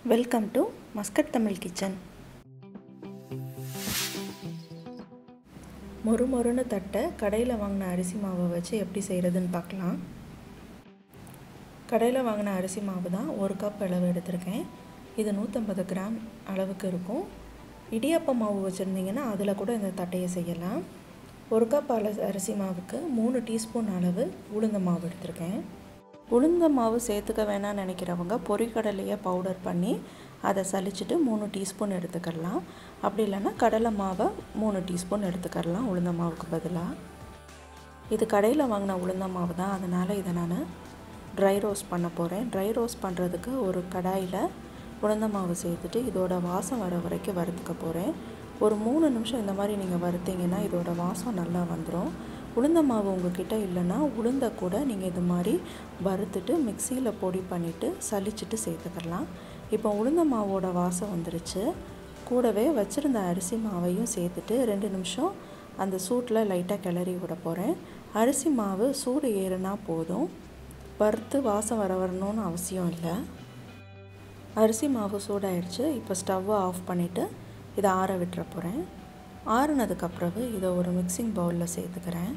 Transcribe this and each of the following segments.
welcome to Muscat Tamil kitchen மொறு மொறுன்னு தட்டை கடையில் வாங்கின அரிசி மாவை வச்சு எப்படி செய்கிறதுன்னு பார்க்கலாம் கடையில் வாங்கின அரிசி மாவு தான் ஒரு கப் அளவு எடுத்திருக்கேன் இது நூற்றம்பது கிராம் அளவுக்கு இருக்கும் இடியாப்ப மாவு வச்சுருந்தீங்கன்னா அதில் கூட இந்த தட்டையை செய்யலாம் ஒரு கப் அல அரிசி மாவுக்கு மூணு டீஸ்பூன் அளவு உளுந்த மாவு எடுத்திருக்கேன் உளுந்த மாவு சேர்த்துக்க வேணாம்னு நினைக்கிறவங்க பொரிக்கடலையை பவுடர் பண்ணி அதை சலிச்சுட்டு மூணு டீஸ்பூன் எடுத்துக்கலாம் அப்படி இல்லைன்னா கடலை மாவை மூணு டீஸ்பூன் எடுத்துக்கலாம் உளுந்த மாவுக்கு பதிலாக இது கடையில் வாங்கின உளுந்த மாவு தான் அதனால் இதை நான் ட்ரை ரோஸ்ட் பண்ண போகிறேன் ட்ரை ரோஸ்ட் பண்ணுறதுக்கு ஒரு கடாயில் உளுந்த மாவு சேர்த்துட்டு இதோட வாசம் வர வரைக்கும் வறுத்துக்க போகிறேன் ஒரு மூணு நிமிஷம் இந்த மாதிரி நீங்கள் வறுத்தீங்கன்னா இதோட வாசம் நல்லா வந்துடும் உளுந்த மாவு உங்ககிட்ட இல்லைன்னா உளுந்த கூட நீங்கள் இது மாதிரி வறுத்துட்டு மிக்சியில் பொடி பண்ணிவிட்டு சலிச்சுட்டு சேர்த்துக்கலாம் இப்போ உளுந்த மாவோட வாசம் வந்துருச்சு கூடவே வச்சுருந்த அரிசி மாவையும் சேர்த்துட்டு ரெண்டு நிமிஷம் அந்த சூட்டில் லைட்டாக கிளறி விட போகிறேன் அரிசி மாவு சூடு ஏறுனா போதும் வறுத்து வாசம் வர வரணும்னு அவசியம் இல்லை அரிசி மாவு சூடாயிடுச்சு இப்போ ஸ்டவ்வை ஆஃப் பண்ணிவிட்டு இதை ஆற விட்டுற போகிறேன் ஆறுனதுக்கப்புறவு இதை ஒரு மிக்சிங் பவுலில் சேர்த்துக்கிறேன்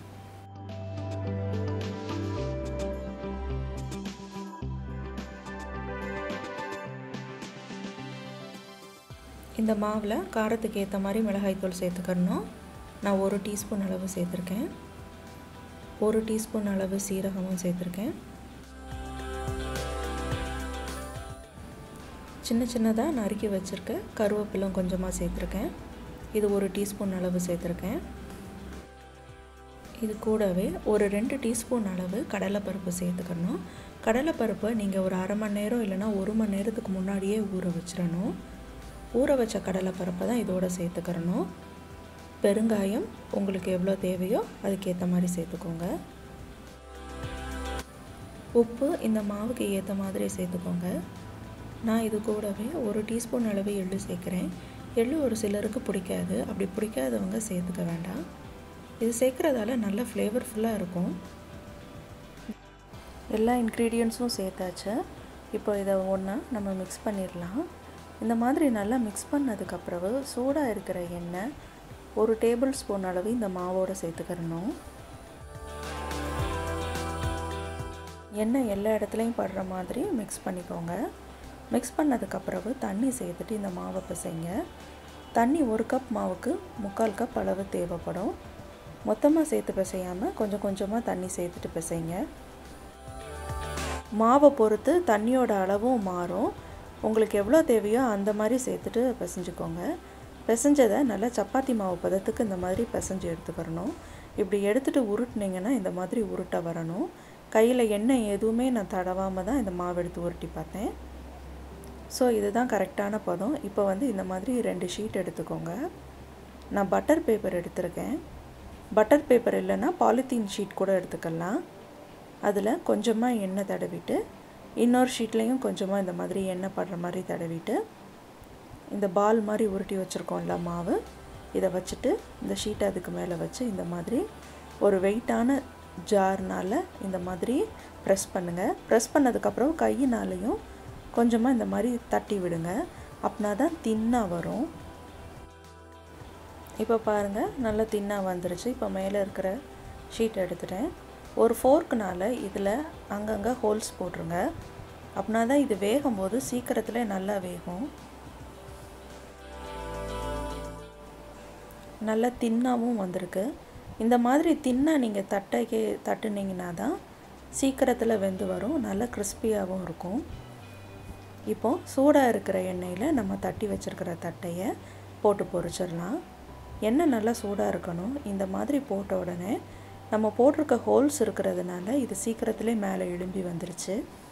இந்த மாவில் காரத்துக்கு ஏற்ற மாதிரி மிளகாய்த்தூள் சேர்த்துக்கணும் நான் ஒரு டீஸ்பூன் அளவு சேர்த்துருக்கேன் ஒரு டீஸ்பூன் அளவு சீரகமும் சேர்த்துருக்கேன் சின்ன சின்னதாக நறுக்கி வச்சுருக்க கருவேப்பிலும் கொஞ்சமாக சேர்த்துருக்கேன் இது ஒரு டீஸ்பூன் அளவு சேர்த்துருக்கேன் இது கூடவே ஒரு ரெண்டு டீஸ்பூன் அளவு கடலைப்பருப்பு சேர்த்துக்கணும் கடலைப்பருப்பை நீங்கள் ஒரு அரை மணி நேரம் இல்லைனா ஒரு மணி நேரத்துக்கு முன்னாடியே ஊற வச்சிடணும் ஊற வச்ச கடலைப்பருப்பை தான் இதோட சேர்த்துக்கிறணும் பெருங்காயம் உங்களுக்கு எவ்வளோ தேவையோ அதுக்கேற்ற மாதிரி சேர்த்துக்கோங்க உப்பு இந்த மாவுக்கு ஏற்ற மாதிரி சேர்த்துக்கோங்க நான் இது கூடவே ஒரு டீஸ்பூன் அளவு எள்ளு சேர்க்குறேன் எள்ளு ஒரு சிலருக்கு பிடிக்காது அப்படி பிடிக்காதவங்க சேர்த்துக்க வேண்டாம் இது சேர்க்குறதால நல்ல ஃப்ளேவர்ஃபுல்லாக இருக்கும் எல்லா இன்க்ரீடியன்ஸும் சேர்த்தாச்சு இப்போ இதை ஒன்றா நம்ம மிக்ஸ் பண்ணிடலாம் இந்த மாதிரி நல்லா மிக்ஸ் பண்ணதுக்கப்புறவு சூடாக இருக்கிற எண்ணெய் ஒரு டேபிள் ஸ்பூன் அளவு இந்த மாவோடு சேர்த்துக்கிறணும் எண்ணெய் எல்லா இடத்துலையும் படுற மாதிரி மிக்ஸ் பண்ணிக்கோங்க மிக்ஸ் பண்ணதுக்கப்புறவு தண்ணி சேர்த்துட்டு இந்த மாவை பிசைங்க தண்ணி ஒரு கப் மாவுக்கு முக்கால் கப் அளவு தேவைப்படும் மொத்தமாக சேர்த்து பிசையாமல் கொஞ்சம் கொஞ்சமாக தண்ணி சேர்த்துட்டு பிசைங்க மாவை பொறுத்து தண்ணியோட அளவும் மாறும் உங்களுக்கு எவ்வளோ தேவையோ அந்த மாதிரி சேர்த்துட்டு பிசைஞ்சுக்கோங்க பிசைஞ்சதை நல்லா சப்பாத்தி மாவு பதத்துக்கு இந்த மாதிரி பிசைஞ்சு எடுத்துக்கிறணும் இப்படி எடுத்துகிட்டு உருட்டினீங்கன்னா இந்த மாதிரி உருட்ட வரணும் கையில் எண்ணெய் எதுவுமே நான் தடவாமல் தான் இந்த மாவு எடுத்து உருட்டி பார்த்தேன் ஸோ இதுதான் கரெக்டான பதம் இப்போ வந்து இந்த மாதிரி ரெண்டு ஷீட் எடுத்துக்கோங்க நான் பட்டர் பேப்பர் எடுத்திருக்கேன் பட்டர் பேப்பர் இல்லைன்னா பாலித்தீன் ஷீட் கூட எடுத்துக்கலாம் அதில் கொஞ்சமாக எண்ணெய் தடவிட்டு இன்னொரு ஷீட்லேயும் கொஞ்சமாக இந்த மாதிரி எண்ணெய் படுற மாதிரி தடவிட்டு இந்த பால் மாதிரி உருட்டி வச்சுருக்கோம்ல மாவு இதை வச்சுட்டு இந்த ஷீட்டை அதுக்கு மேலே வச்சு இந்த மாதிரி ஒரு வெயிட்டான ஜார்னால் இந்த மாதிரி ப்ரெஸ் பண்ணுங்கள் ப்ரெஸ் பண்ணதுக்கப்புறம் கையினாலையும் கொஞ்சமாக இந்த மாதிரி தட்டி விடுங்க அப்படின்னா தான் தின்னாக வரும் இப்போ பாருங்கள் நல்லா தின்னாக வந்துருச்சு இப்போ மேலே இருக்கிற ஷீட் எடுத்துட்டேன் ஒரு ஃபோர்க்குனால் இதில் அங்கங்கே ஹோல்ஸ் போட்டுருங்க அப்படின்னா தான் இது வேகும் போது சீக்கிரத்தில் நல்லா வேகும் நல்லா தின்னாகவும் வந்திருக்கு இந்த மாதிரி தின்னாக நீங்கள் தட்டைக்கு தட்டுனீங்கன்னா தான் சீக்கிரத்தில் வெந்து வரும் நல்லா கிறிஸ்பியாகவும் இருக்கும் இப்போது சூடாக இருக்கிற எண்ணெயில் நம்ம தட்டி வச்சுருக்கிற தட்டையை போட்டு பொரிச்சிடலாம் எண்ணெய் நல்லா சூடாக இருக்கணும் இந்த மாதிரி போட்ட உடனே நம்ம போட்டிருக்க ஹோல்ஸ் இருக்கிறதுனால இது சீக்கிரத்திலே மேலே எழும்பி வந்துருச்சு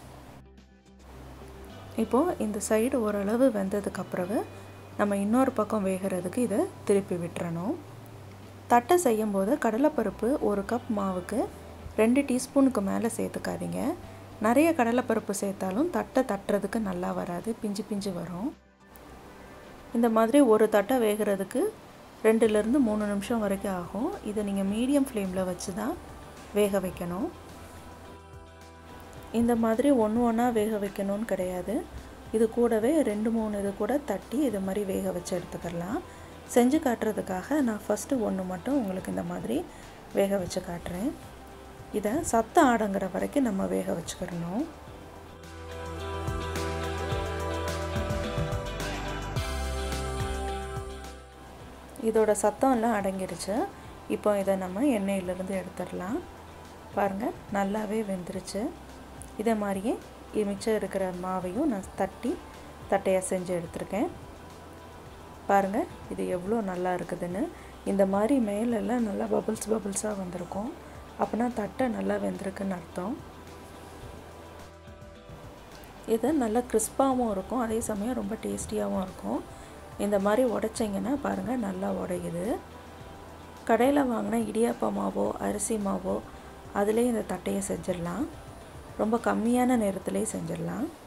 இப்போது இந்த சைடு ஓரளவு வெந்ததுக்கப்புறவு நம்ம இன்னொரு பக்கம் வேகிறதுக்கு இதை திருப்பி விட்டுறணும் தட்டை செய்யும்போது கடலைப்பருப்பு ஒரு கப் மாவுக்கு ரெண்டு டீஸ்பூனுக்கு மேலே சேர்த்துக்காதீங்க நிறைய கடலைப்பருப்பு சேர்த்தாலும் தட்டை தட்டுறதுக்கு நல்லா வராது பிஞ்சு பிஞ்சு வரும் இந்த மாதிரி ஒரு தட்டை வேகிறதுக்கு ரெண்டுலேருந்து மூணு நிமிஷம் வரைக்கும் ஆகும் இதை நீங்கள் மீடியம் ஃப்ளேமில் வச்சு தான் வேக வைக்கணும் இந்த மாதிரி ஒன்று ஒன்றா வேக வைக்கணும்னு கிடையாது இது கூடவே ரெண்டு மூணு இது கூட தட்டி இது மாதிரி வேக வச்சு எடுத்துக்கிடலாம் செஞ்சு காட்டுறதுக்காக நான் ஃபஸ்ட்டு ஒன்று மட்டும் உங்களுக்கு இந்த மாதிரி வேக வச்சு காட்டுறேன் இதை சத்தம் ஆடங்கிற வரைக்கும் நம்ம வேக வச்சுக்கிடணும் இதோட சத்தம் எல்லாம் அடங்கிடுச்சு இப்போ இதை நம்ம எண்ணெயிலேருந்து எடுத்துடலாம் பாருங்கள் நல்லாவே வெந்துருச்சு இதே மாதிரியே மிச்சம் இருக்கிற மாவையும் நான் தட்டி தட்டையாக செஞ்சு எடுத்திருக்கேன் பாருங்கள் இது எவ்வளோ நல்லா இருக்குதுன்னு இந்த மாதிரி மேலெல்லாம் நல்லா பபுள்ஸ் பபுள்ஸாக வந்திருக்கும் அப்போனா தட்டை நல்லா வெந்திருக்குன்னு அர்த்தம் இது நல்லா கிறிஸ்பாகவும் இருக்கும் அதே சமயம் ரொம்ப டேஸ்டியாகவும் இருக்கும் இந்த மாதிரி உடைச்சிங்கன்னா பாருங்கள் நல்லா உடையுது கடையில் வாங்கின இடியாப்ப மாவோ அரிசி மாவோ அதிலே இந்த தட்டையை செஞ்சிடலாம் ரொம்ப கம்மியான நேரத்திலே செஞ்சிடலாம்